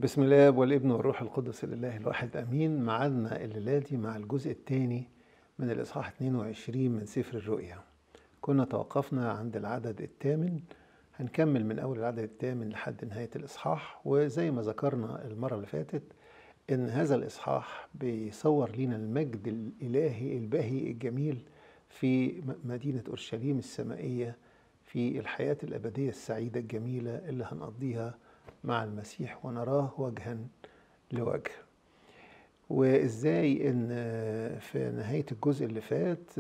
بسم الله والابن والروح القدس لله الواحد امين معادنا الليله دي مع الجزء الثاني من الاصحاح 22 من سفر الرؤيا كنا توقفنا عند العدد الثامن هنكمل من اول العدد الثامن لحد نهايه الاصحاح وزي ما ذكرنا المره اللي فاتت ان هذا الاصحاح بيصور لنا المجد الالهي البهي الجميل في مدينه اورشليم السمائيه في الحياه الابديه السعيده الجميله اللي هنقضيها مع المسيح ونراه وجها لوجه وازاي ان في نهايه الجزء اللي فات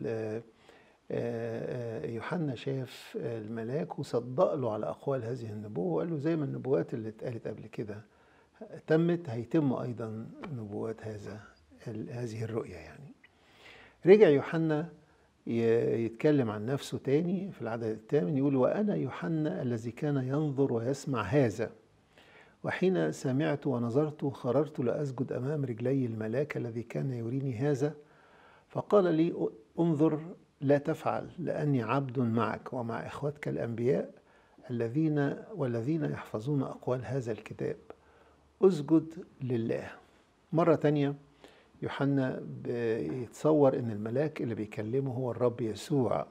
يوحنا شاف الملاك وصدق له على اقوال هذه النبوه وقال له زي ما النبوات اللي اتقالت قبل كده تمت هيتم ايضا نبوات هذا هذه الرؤيه يعني رجع يوحنا يتكلم عن نفسه تاني في العدد الثامن يقول وأنا يوحنا الذي كان ينظر ويسمع هذا وحين سمعت ونظرت خررت لأسجد أمام رجلي الملاك الذي كان يريني هذا فقال لي انظر لا تفعل لأني عبد معك ومع إخوتك الأنبياء الذين والذين يحفظون أقوال هذا الكتاب اسجد لله مرة تانية يوحنا بيتصور ان الملاك اللي بيكلمه هو الرب يسوع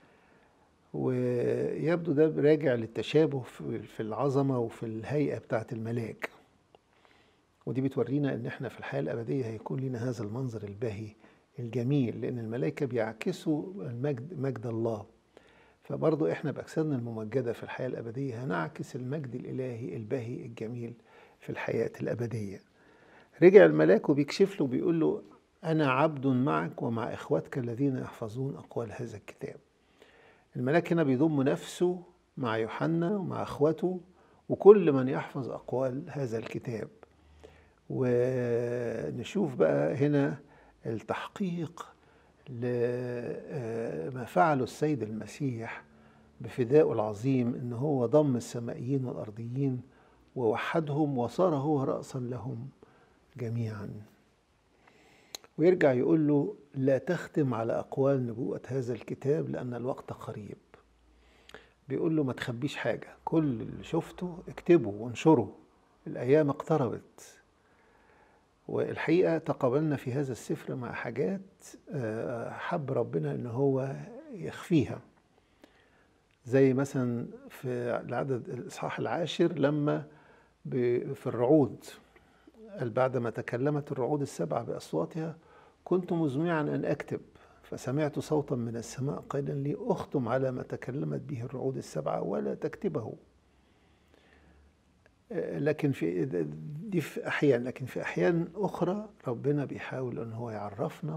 ويبدو ده راجع للتشابه في العظمة وفي الهيئة بتاعة الملاك ودي بتورينا ان احنا في الحياة الأبدية هيكون لنا هذا المنظر البهي الجميل لأن الملائكة بيعكسوا المجد مجد الله فبرضو احنا بأجسادنا الممجدة في الحياة الأبدية هنعكس المجد الإلهي البهي الجميل في الحياة الأبدية رجع الملاك وبيكشف له بيقول له أنا عبد معك ومع إخوتك الذين يحفظون أقوال هذا الكتاب الملاك هنا بيضم نفسه مع يوحنا ومع إخوته وكل من يحفظ أقوال هذا الكتاب ونشوف بقى هنا التحقيق لما فعله السيد المسيح بفدائه العظيم ان هو ضم السمائيين والارضيين ووحدهم وصار هو راسا لهم جميعا ويرجع يقول له لا تختم على أقوال نبوءة هذا الكتاب لأن الوقت قريب بيقول له ما تخبيش حاجة كل اللي شفته اكتبه وانشره الأيام اقتربت والحقيقة تقابلنا في هذا السفر مع حاجات حب ربنا ان هو يخفيها زي مثلا في العدد الإصحاح العاشر لما في الرعود قال بعدما تكلمت الرعود السبعة بأصواتها كنت مزمعا أن أكتب فسمعت صوتا من السماء قائلا لي أختم على ما تكلمت به الرعود السبعة ولا تكتبه لكن في دي في أحيان لكن في أحيان أخرى ربنا بيحاول أن هو يعرفنا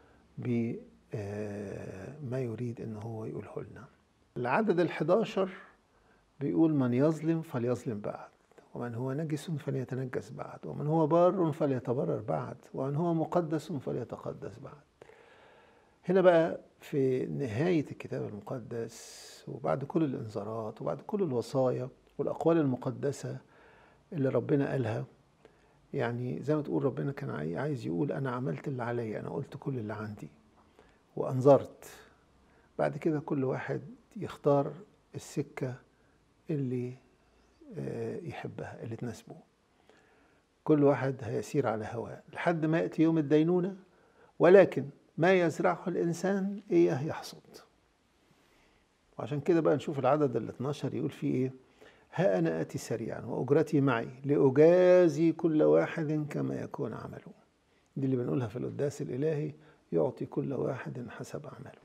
بما يريد أن هو يقوله لنا العدد الحداشر بيقول من يظلم فليظلم بعد ومن هو نجس فليتنجس بعد ومن هو بار فليتبرر بعد ومن هو مقدس فليتقدس بعد هنا بقى في نهاية الكتاب المقدس وبعد كل الإنذارات وبعد كل الوصايا والأقوال المقدسة اللي ربنا قالها يعني زي ما تقول ربنا كان عايز يقول أنا عملت اللي عليا أنا قلت كل اللي عندي وأنظرت بعد كده كل واحد يختار السكة اللي يحبها اللي تناسبه كل واحد هيسير على هواه لحد ما يأتي يوم الدينونة ولكن ما يزرعه الإنسان إياه يحصد وعشان كده بقى نشوف العدد ال 12 يقول فيه إيه ها أنا آتي سريعا وأجرتي معي لأجازي كل واحد كما يكون عمله دي اللي بنقولها في القداس الإلهي يعطي كل واحد حسب عمله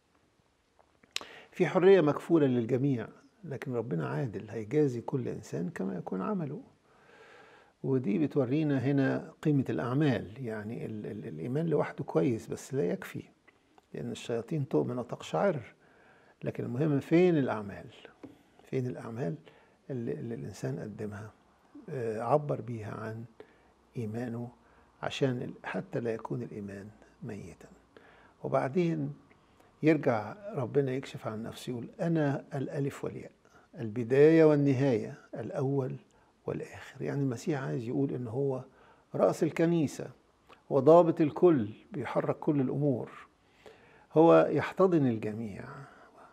في حرية مكفولة للجميع لكن ربنا عادل هيجازي كل إنسان كما يكون عمله ودي بتورينا هنا قيمة الأعمال يعني ال ال الإيمان لوحده كويس بس لا يكفي لأن الشياطين تؤمن وتقشعر لكن المهم فين الأعمال فين الأعمال اللي, اللي الإنسان قدمها عبر بيها عن إيمانه عشان حتى لا يكون الإيمان ميتا وبعدين يرجع ربنا يكشف عن نفسه يقول أنا الألف والياء البداية والنهاية الأول والآخر يعني المسيح عايز يقول إن هو رأس الكنيسة وضابط الكل بيحرك كل الأمور هو يحتضن الجميع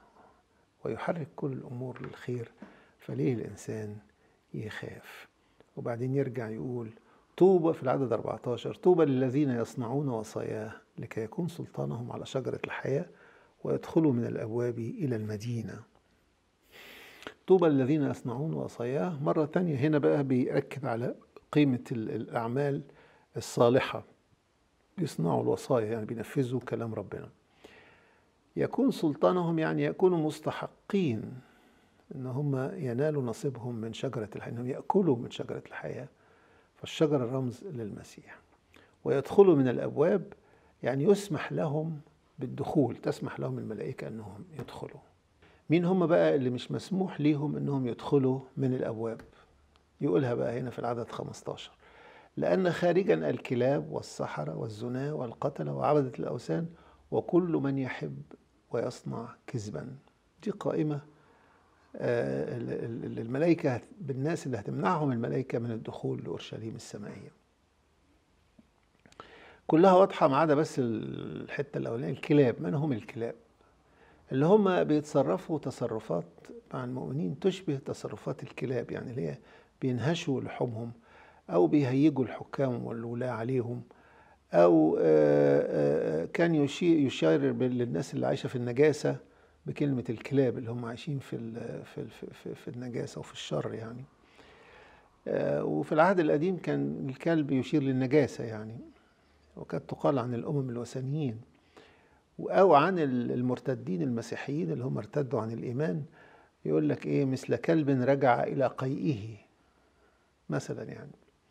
ويحرك كل الأمور للخير فليه الإنسان يخاف وبعدين يرجع يقول طوبى في العدد 14 طوبى للذين يصنعون وصاياه لكي يكون سلطانهم على شجرة الحياة ويدخلوا من الأبواب إلى المدينة طوبى للذين يصنعون وصاياه مرة تانية هنا بقى بيأكد على قيمة الأعمال الصالحة بيصنعوا الوصايا يعني بينفذوا كلام ربنا يكون سلطانهم يعني يكونوا مستحقين ان هم ينالوا نصيبهم من شجره الحياه انهم ياكلوا من شجره الحياه فالشجره رمز للمسيح ويدخلوا من الابواب يعني يسمح لهم بالدخول تسمح لهم الملائكه انهم يدخلوا مين هم بقى اللي مش مسموح ليهم انهم يدخلوا من الابواب يقولها بقى هنا في العدد 15 لأن خارجا الكلاب والسحرة والزنا والقتلة وعبدة الأوثان وكل من يحب ويصنع كذبا دي قائمة للملائكة بالناس اللي هتمنعهم الملائكة من الدخول لأورشليم السمائية كلها واضحة ما عدا بس الحتة الأولانية الكلاب من هم الكلاب اللي هم بيتصرفوا تصرفات مع المؤمنين تشبه تصرفات الكلاب يعني اللي هي بينهشوا لحومهم أو بيهيجوا الحكام والولاة عليهم أو كان يشير للناس اللي عايشة في النجاسة بكلمة الكلاب اللي هم عايشين في في في, في النجاسة وفي الشر يعني وفي العهد القديم كان الكلب يشير للنجاسة يعني وكانت تقال عن الأمم الوثنيين أو عن المرتدين المسيحيين اللي هم ارتدوا عن الإيمان يقول لك إيه مثل كلب رجع إلى قيئه مثلا يعني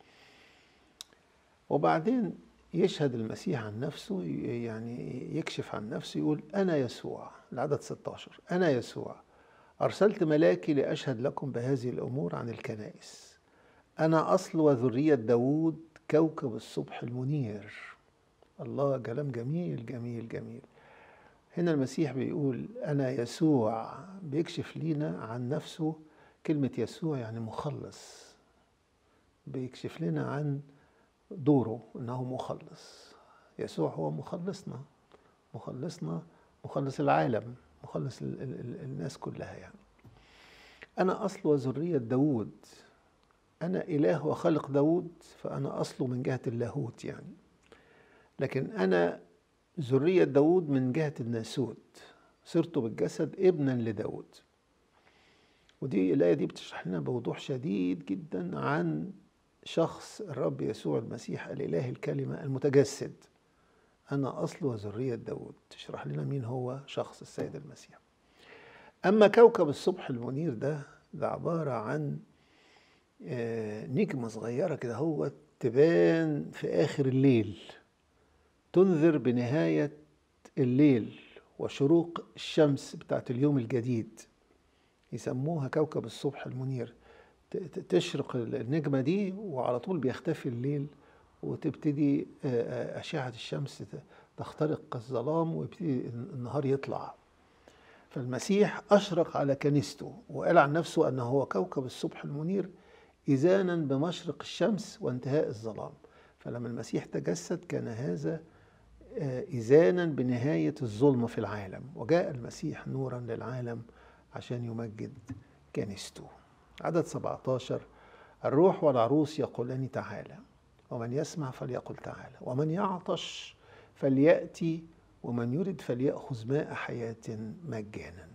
وبعدين يشهد المسيح عن نفسه يعني يكشف عن نفسه يقول أنا يسوع العدد 16 أنا يسوع أرسلت ملاكي لأشهد لكم بهذه الأمور عن الكنائس أنا أصل وذرية داود كوكب الصبح المنير الله كلام جميل جميل جميل هنا المسيح بيقول أنا يسوع بيكشف لينا عن نفسه كلمة يسوع يعني مخلص بيكشف لنا عن دوره انه مخلص يسوع هو مخلصنا مخلصنا مخلص العالم مخلص ال ال الناس كلها يعني انا اصل وذريه داود انا اله وخلق داود فانا اصله من جهه اللاهوت يعني لكن انا ذريه داود من جهه الناسوت صرت بالجسد ابنا لداود ودي الايه دي بتشرح لنا بوضوح شديد جدا عن شخص الرب يسوع المسيح الإله الكلمة المتجسد أنا أصل وذرية داود تشرح لنا مين هو شخص السيد المسيح أما كوكب الصبح المنير ده ده عبارة عن نجمة صغيرة كده هو تبان في آخر الليل تنذر بنهاية الليل وشروق الشمس بتاعت اليوم الجديد يسموها كوكب الصبح المنير تشرق النجمة دي وعلى طول بيختفي الليل وتبتدي أشعة الشمس تخترق الظلام ويبتدي النهار يطلع فالمسيح أشرق على كنيسته وقال عن نفسه أنه هو كوكب الصبح المنير إذانا بمشرق الشمس وانتهاء الظلام فلما المسيح تجسد كان هذا إذانا بنهاية الظلم في العالم وجاء المسيح نورا للعالم عشان يمجد كنيسته عدد 17 الروح والعروس يقولان تعالى ومن يسمع فليقل تعالى ومن يعطش فليأتي ومن يرد فليأخذ ماء حياة مجانا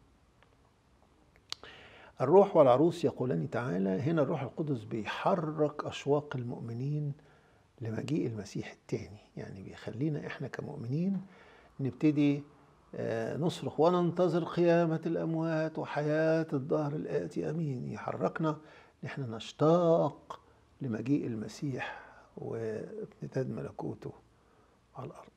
الروح والعروس يقولان تعالى هنا الروح القدس بيحرك أشواق المؤمنين لمجيء المسيح التاني يعني بيخلينا احنا كمؤمنين نبتدي نصرخ وننتظر قيامة الأموات وحياة الدهر الآتي أمين يحركنا إن احنا نشتاق لمجيء المسيح وامتداد ملكوته على الأرض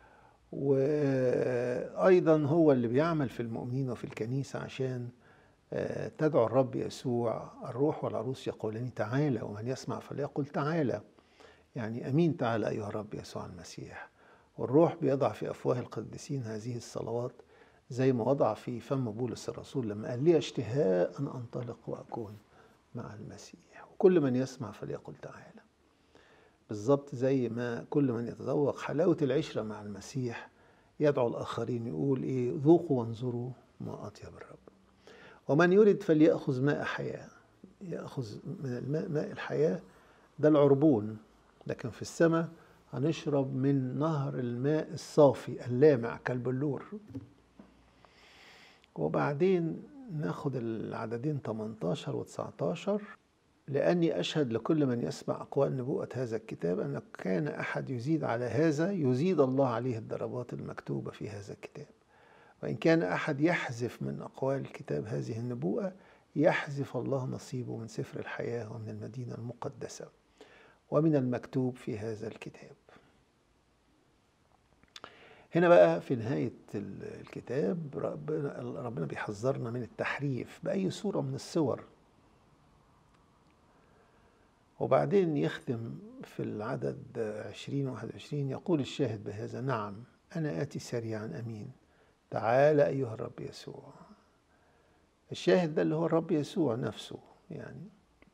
وأيضا هو اللي بيعمل في المؤمنين وفي الكنيسة عشان تدعو الرب يسوع الروح والعروس يقولان تعالى ومن يسمع فليقل تعالى يعني أمين تعالى أيها الرب يسوع المسيح والروح بيضع في أفواه القديسين هذه الصلوات زي ما وضع في فم بولس الرسول لما قال لي اشتهاء أن أنطلق وأكون مع المسيح وكل من يسمع فليقل تعالى بالظبط زي ما كل من يتذوق حلاوة العشرة مع المسيح يدعو الآخرين يقول إيه ذوقوا وانظروا ما أطيب الرب ومن يرد فليأخذ ماء حياة يأخذ من الماء ماء الحياة ده العربون لكن في السماء هنشرب من نهر الماء الصافي اللامع كالبلور وبعدين ناخد العددين 18 و 19 لأني أشهد لكل من يسمع أقوال نبوءة هذا الكتاب أن كان أحد يزيد على هذا يزيد الله عليه الضربات المكتوبة في هذا الكتاب وإن كان أحد يحذف من أقوال الكتاب هذه النبوءة يحذف الله نصيبه من سفر الحياة ومن المدينة المقدسة ومن المكتوب في هذا الكتاب هنا بقى في نهاية الكتاب ربنا, ربنا بيحذرنا من التحريف بأي صورة من الصور وبعدين يختم في العدد عشرين واحد وعشرين يقول الشاهد بهذا نعم أنا آتي سريعا أمين تعال أيها الرب يسوع الشاهد ده اللي هو الرب يسوع نفسه يعني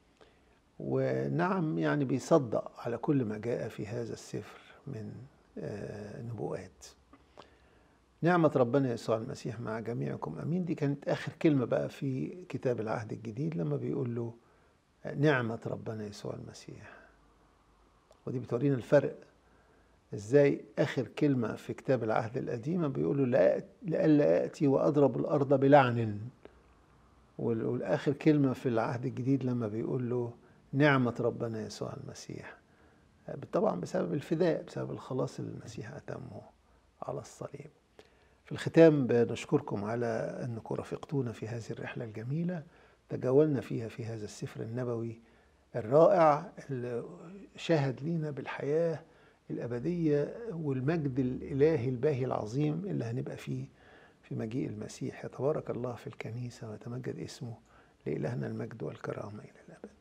ونعم يعني بيصدق على كل ما جاء في هذا السفر من نبوءات نعمة ربنا يسوع المسيح مع جميعكم أمين دي كانت آخر كلمة بقى في كتاب العهد الجديد لما بيقول له نعمة ربنا يسوع المسيح ودي بتورينا الفرق ازاي اخر كلمة في كتاب العهد القديم بيقولوا لألا آتي وأضرب الأرض بلعن والآخر كلمة في العهد الجديد لما بيقول له نعمة ربنا يسوع المسيح طبعا بسبب الفداء بسبب الخلاص اللي المسيح أتمه على الصليب في الختام بنشكركم على أنكم رافقتونا في هذه الرحلة الجميلة تجولنا فيها في هذا السفر النبوي الرائع اللي شهد لينا بالحياة الأبدية والمجد الإلهي الباهي العظيم اللي هنبقى فيه في مجيء المسيح يتبارك الله في الكنيسة ويتمجد اسمه لإلهنا المجد والكرامة إلى الأبد